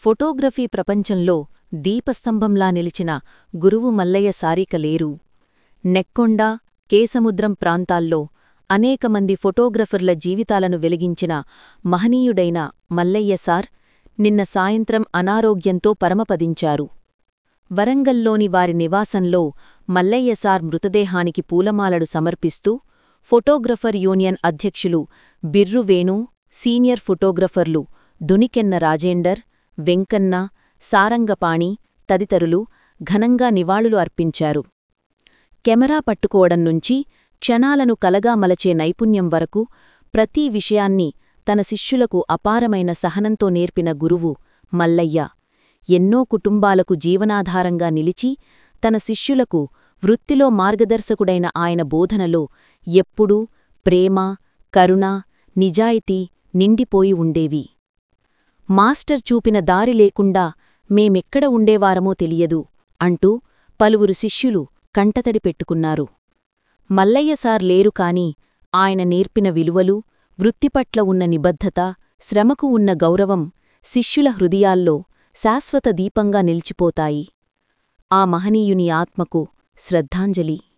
photography ప్రపంచంలో దీపస్తంభంలా నిలిచిన గురువు మల్లయ్య సారిక లేరు నెక్కొండ కేసముద్రం ప్రాంతాల్లో అనేకమంది ఫోటోగ్రఫర్ల జీవితాలను వెలిగించిన మహనీయుడైన మల్లయ్య సార్ నిన్న సాయంత్రం అనారోగ్యంతో పరమపదించారు వరంగల్లోని వారి నివాసంలో మల్లయ్య సార్ మృతదేహానికి పూలమాలడు సమర్పిస్తూ ఫోటోగ్రఫర్ యూనియన్ అధ్యక్షులు బిర్రు వేణు సీనియర్ ఫోటోగ్రఫర్లు దునికెన్న రాజేండర్ వెంకన్న సారంగపాణి తదితరులు ఘనంగా నివాళులు అర్పించారు కెమెరా పట్టుకోవడం నుంచి క్షణాలను కలగా మలచే నైపుణ్యం వరకు ప్రతి విషయాన్ని తన శిష్యులకు అపారమైన సహనంతో నేర్పిన గురువు మల్లయ్య ఎన్నో కుటుంబాలకు జీవనాధారంగా నిలిచి తన శిష్యులకు వృత్తిలో మార్గదర్శకుడైన ఆయన బోధనలో ఎప్పుడూ ప్రేమ కరుణ నిజాయితీ నిండిపోయి ఉండేవి మాస్టర్ చూపిన దారి లేకుండా మేమెక్కడ ఉండేవారమో తెలియదు అంటూ పలువురు శిష్యులు కంటతడి పెట్టుకున్నారు మల్లయ్య సార్ లేరు కాని ఆయన నేర్పిన విలువలు వృత్తిపట్ల ఉన్న నిబద్ధత శ్రమకు ఉన్న గౌరవం శిష్యుల హృదయాల్లో శాశ్వత దీపంగా నిలిచిపోతాయి ఆ మహనీయుని ఆత్మకు శ్రద్ధాంజలి